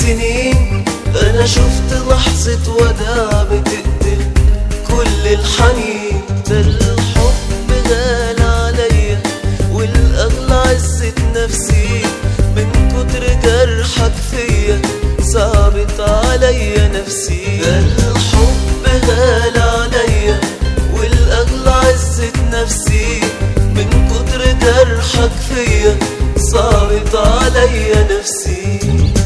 السنين انا شفت لحظة وداع بتقتل كل الحنين ده الحب غالي عليا والاغلى عزة نفسي من كتر جرحك فيا صعبت عليا نفسي ده الحب غالي عليا والاغلى عزة نفسي من كتر جرحك فيا صعبت عليا نفسي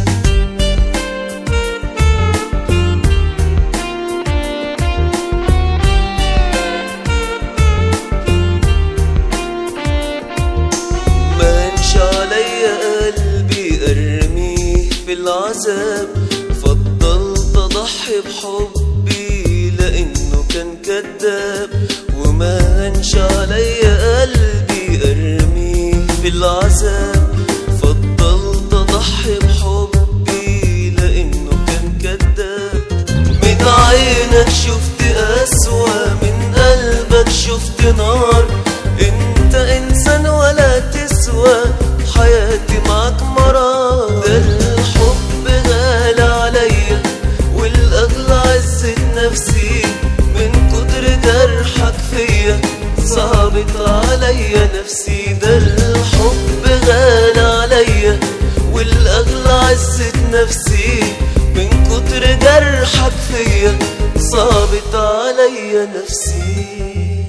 ما انش عليا قلبي ارميه في العذاب فضلت اضحي بحبي لانه كان كذاب وما انش عليا قلبي ارميه في العذاب فضلت اضحي بحبي لانه كان كذاب من عينك شفت أسوأ من قلبك شفت نار انت انسان ولا تسوى حياتي معك مرار ده الحب غالي عليا والاغلى عزة نفسي من كتر جرحك فيا صعبت عليا نفسي ده الحب غالي عليا والاغلى عزة نفسي من كتر جرحك فيا صعبت عليا نفسي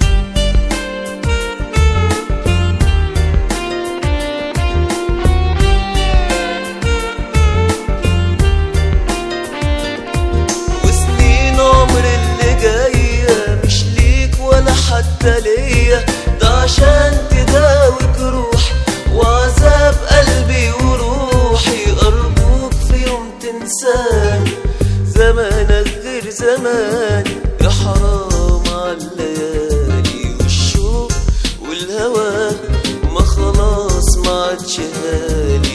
وسنين عمر اللي جاية مش ليك ولا حتى ليا ده عشان تداوي جروح وعذاب قلبي وروحي أرجوك في يوم تنساني زمانك غير زماني يا حرام عالليالي والشوق والهوى ما خلاص ما عادش غالي